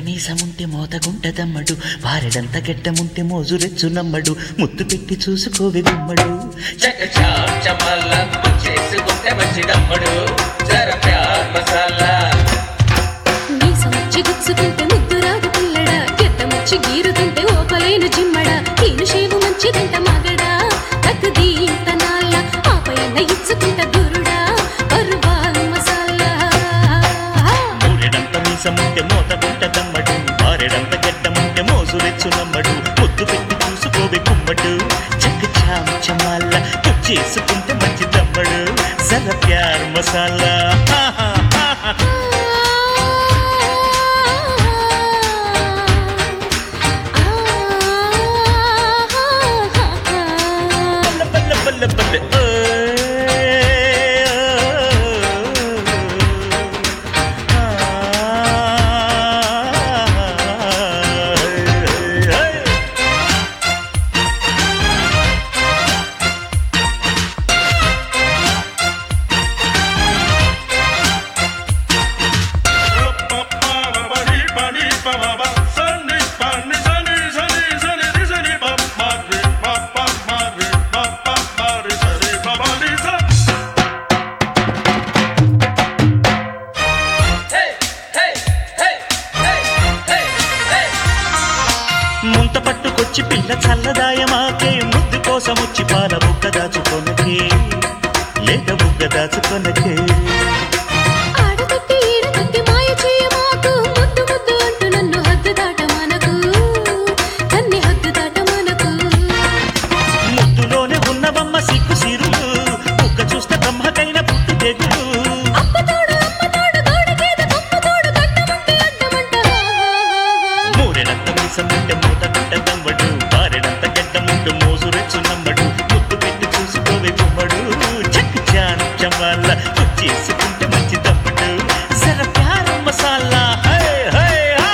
మీసముంటే మోతగుంటదమ్మడు వారెడంత గెడ్డముంటే మోజురెచ్చు నమ్మడు ముద్దు పెట్టి చూసుకోవే గుమ్మడు చక చామ్ చమల్ల చేసుకుంటే మంచిదమ్మడు జర ప్యార్ మసాలా మీసమొచ్చి గుచ్చుకుంటే ముద్దు రాదు పిల్లడా గెద్దమొచ్చి గీరుతుంటే ఓపలేను చిమ్మడా ఈను షేవు మంచిదంట మగడా తక్కుది ఇంత నాళ్ళ ఆపయన్న ఇచ్చుకుంట గురుడా పరువాల్ మసాలా మూరెడంత మీసముంటే మోతగుంటదమ్మడు వారెడంత గెడ్డముంటే మోజురెచ్చు నమ్మడు ముద్దు పెట్టి చూసుకోవే గుమ్మడు చక్క చామ చమాల చేసుకుంటే మంచిదమ్మడు జర ప్యార్ మసాలా బల్ల బల్ల బల్ల బల్ల హే హే హే హే హే హే ముంత పట్టుకొచ్చి పిల్ల చల్లదాయమాకే ముద్దు కోసం వచ్చి పాల బుగ్గ దాచుకొనకే లేక బుగ్గ దాచుకొనకే ఆడతట్టి ఈడతట్టి మాయ చేయమాకు ముద్దు ముద్దు అంటూ నన్ను హద్దు దాట మనకు కన్ని హద్దు దాట మనకు ముద్దులోనే ఉన్నవమ్మ సిగ్గు సిరులు బుగ్గ చూస్తే బ్రహ్మకైన పుట్టు తెగులు అప్పతోడు అమ్మతోడు గోడకేద కొమ్మతోడు గడ్డమంటే అడ్డమంట మూరెడంత మీసముంటే మూత గుంట దమ్మడు బారెడంత గడ్డ ముందు మోసు రెచ్చు నమ్మడు ముద్దు పెట్టి చూసుకోవే గుమ్మడు చక్కి చాను చమాల చేసుకుంటే మంచి దమ్మడు సర ప్యార మసాలా హై హై హా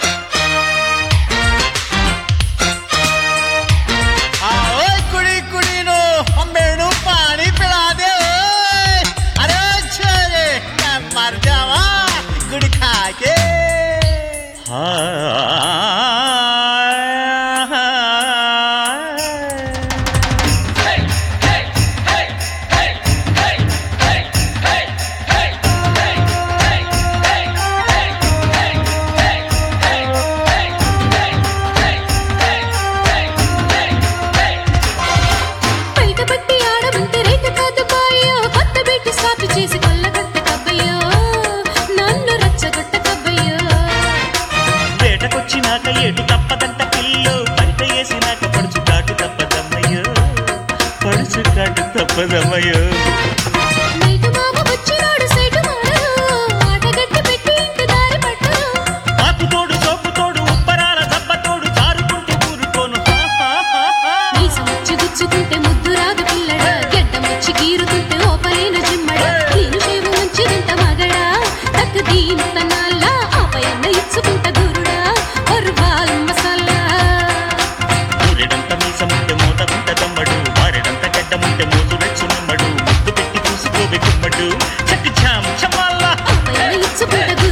आओ कुड़ी कुड़ी नो मेनू पानी पिला दे ओए अरे छोरे मैं मर जावा गुड़ खा के హాయ్ హే హే హే హే హే హే హే హే హే బయట పట్టి ఆడమంటే రేట కాదు బాయ్యో కొత్త పెట్టి స్వాపి చేసి కొల్లగొట్ట కబ్బయ్యో నన్ను రచ్చగొట్ట కబ్బయ్యో వేటకొచ్చినాక ఏటు తప్పదంట పిల్లు బయట వేసినాక పడుచు కాటు తప్పదమ్మయ్యో పడుచు కాటు తప్పదమ్మయ్యో నైటు మామ వచ్చినాడు సైటు మాడు ఆటగట్టి పెట్టి ఇంటి దారి పట్టు ఆకు తోడు సోపు తోడు ఉప్పరాల దెబ్బ తోడు జారుకుంటూ ఊరుకోను హా, హా, హా, హా. మీసం వచ్చి గుచ్చుకుంటే ముద్దు రాదు పిల్లడా గెడ్డం వచ్చి గీరుతుంటే ఓపలేను జిమ్మడా నేను షేవు మంచిదంట మగడా తక్కుది ఇంత నాళ్ళ ఆపయన్న ఇచ్చుకుంట గురుడా ఒర్వాల్ మసాలా ఊరెడంత మీసముంటే మూతకుంట దమ్మడు వారెడంత గడ్డముంటే మోజు రెచ్చు నమ్మడు ముద్దు పెట్టి చూసుకోవే గుమ్మడు చక్కి చాం చమాల్లా ఆపయన్న ఇచ్చుకుంట